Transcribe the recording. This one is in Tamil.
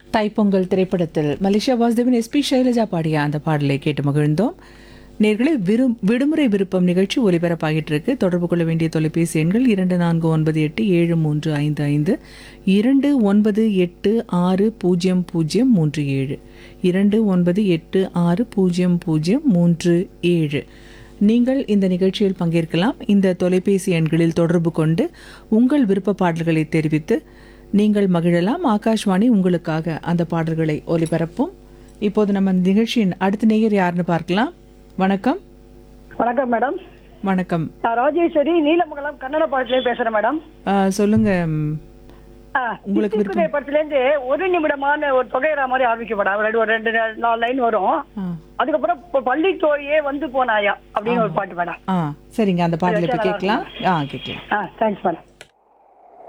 தைப்பொங்கல் திரைப்படத்தில் மலேசியா வாசுதேவன் எஸ்பி சைலஜா பாடிய அந்த பாடலை கேட்டு மகிழ்ந்தோம் நேர்களை விரு விடுமுறை விருப்பம் நிகழ்ச்சி ஒலிபரப்பாகிட்டு இருக்கு தொடர்பு கொள்ள வேண்டிய தொலைபேசி எண்கள் இரண்டு நான்கு ஒன்பது எட்டு ஏழு மூன்று ஐந்து ஐந்து இரண்டு ஒன்பது எட்டு ஆறு பூஜ்ஜியம் பூஜ்ஜியம் மூன்று ஏழு இரண்டு ஒன்பது எட்டு ஆறு பூஜ்ஜியம் பூஜ்ஜியம் மூன்று ஏழு நீங்கள் இந்த நிகழ்ச்சியில் பங்கேற்கலாம் இந்த தொலைபேசி எண்களில் தொடர்பு கொண்டு உங்கள் விருப்ப பாடல்களை தெரிவித்து நீங்கள் மகிழலாம் ஆகாஷ்வாணி உங்களுக்காக அந்த பாடல்களை ஒலிபரப்பும் இப்போது நம்ம இந்த நிகழ்ச்சியின் அடுத்த நேயர் யாருன்னு பார்க்கலாம் வணக்கம் வணக்கம் மேடம் வணக்கம் நான் ராஜேஸ்வரி நீலமங்கலம் கன்னட பாடத்துலேயே பேசுறேன் மேடம் ஆ, சொல்லுங்க ம், ஆ, உங்களுக்கு தித்திக்குதே படத்துலேருந்து ஒரு நிமிடமான ஒரு தொகையிற மாதிரி ஆரம்பிக்கப்படும் ரெண்டு ஒரு ரெண்டு நா- நாலு லைன் வரும் ஆ, அதுக்கப்புறம் இப்போ பள்ளி தோழியே வந்து போனாயா அப்படின்னு ஒரு பாட்டு மேடம் ஆ சரிங்க அந்த பாடலை இப்போ கேட்கலாம் ஆ கேட்கலாம் ஆ தேங்க்ஸ் மேடம்